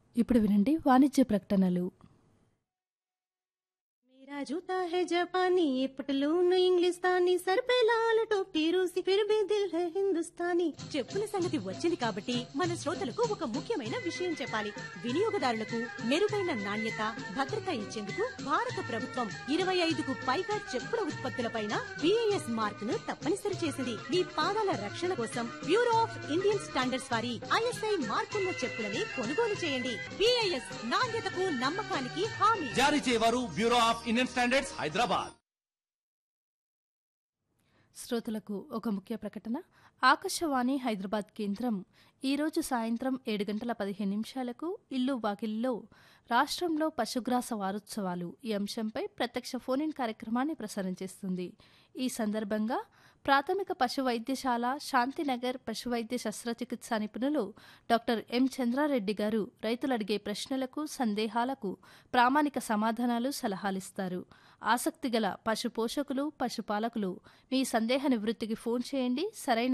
ఇప్పుడు వినండి వాణిజ్య ప్రకటనలు मेरा जूता है जापानी ये पटलून इंग्लिस्तानी सर पे लाल टोपी रूसी फिर भी दिल है हिंदुस्तानी చెప్పుల సంగతి వచ్చింది కాబట్టి మన శ్రోతలకు ఒక ముఖ్యమైన విషయం చెప్పాలి వినియోగదారులకు మెరుగైన నాణ్యత భద్రత ఇచ్చేందుకు భారత ప్రభుత్వం ఇరవై ఐదుకు పైగా చెప్పుల ఉత్పత్తులపైన బిఐఎస్ మార్క్ ను తప్పనిసరి చేసింది మీ పాదాల రక్షణ కోసం బ్యూరో ఆఫ్ ఇండియన్ స్టాండర్డ్స్ వారి ఐఎస్ఐ మార్కున్న చెప్పులని కొనుగోలు చేయండి బిఐఎస్ నాణ్యతకు నమ్మకానికి హామీ జారీ చేయవారు bureau of Indian standards Hyderabad శ్రోతలకు ఒక ముఖ్య ప్రకటన ఆకాశవాణి హైదరాబాద్ కేంద్రం ఈరోజు సాయంత్రం ఏడు గంటల పదిహేను నిమిషాలకు ఇల్లు వాకిల్లో రాష్ట్రంలో పశుగ్రాస వారోత్సవాలు ఈ అంశంపై ప్రత్యక్ష ఫోన్ ఇన్ కార్యక్రమాన్ని ప్రసారం చేస్తుంది ఈ సందర్భంగా ప్రాథమిక పశు వైద్యశాల శాంతినగర్ పశు వైద్య శస్త్రచికిత్సా నిపుణులు డాక్టర్ ఎం చంద్రారెడ్డి గారు రైతులు అడిగే ప్రశ్నలకు సందేహాలకు ప్రామాణిక సమాధానాలు సలహాలిస్తారు ఆసక్తిగల పశు పోషకులు పశుపాలకులు మీ సందేహ నివృత్తికి ఫోన్ చేయండి సరైన